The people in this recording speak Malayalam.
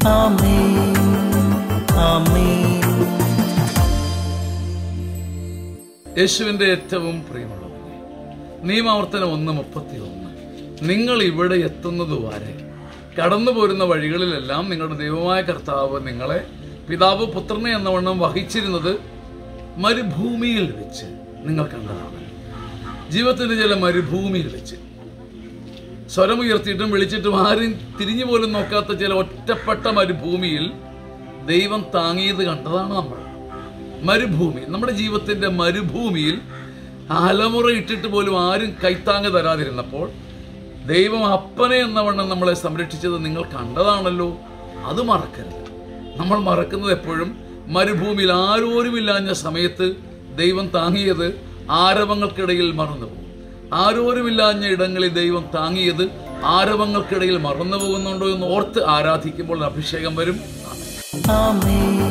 ആമേൻ ആമേൻ യേശുവിൻ്റെ ഏറ്റവും പ്രിയമുള്ളവരെ നിയമാവർത്തനം ഒന്ന് മുപ്പത്തി ഒന്ന് നിങ്ങൾ ഇവിടെ എത്തുന്നത് വരെ കടന്നു പോരുന്ന വഴികളിലെല്ലാം നിങ്ങളുടെ ദൈവമായ കർത്താവ് നിങ്ങളെ പിതാവ് പുത്രനെ എന്നവണ്ണം വഹിച്ചിരുന്നത് മരുഭൂമിയിൽ വെച്ച് നിങ്ങൾ കണ്ടതാണ് ജീവിതത്തിൻ്റെ ചില മരുഭൂമിയിൽ വെച്ച് സ്വരമുയർത്തിയിട്ടും വിളിച്ചിട്ടും ആരും തിരിഞ്ഞു പോലും നോക്കാത്ത ചില ഒറ്റപ്പെട്ട മരുഭൂമിയിൽ ദൈവം താങ്ങിയത് കണ്ടതാണ് നമ്മൾ മരുഭൂമി നമ്മുടെ ജീവിതത്തിന്റെ മരുഭൂമിയിൽ അലമുറ ഇട്ടിട്ട് പോലും ആരും കൈത്താങ്ങ് തരാതിരുന്നപ്പോൾ ദൈവം അപ്പനെ എന്നവണ്ണം നമ്മളെ സംരക്ഷിച്ചത് നിങ്ങൾ കണ്ടതാണല്ലോ അത് മറക്കരുത് നമ്മൾ മറക്കുന്നത് എപ്പോഴും മരുഭൂമിയിൽ ആരോരുമില്ലാഞ്ഞ സമയത്ത് ദൈവം താങ്ങിയത് ആരവങ്ങൾക്കിടയിൽ മറന്നുപോകും ആരോരുമില്ലാഞ്ഞ ഇടങ്ങളിൽ ദൈവം താങ്ങിയത് ആരവങ്ങൾക്കിടയിൽ മറന്നു പോകുന്നുണ്ടോ എന്ന് ഓർത്ത് ആരാധിക്കുമ്പോൾ അഭിഷേകം വരും ആമേൻ. ആമേൻ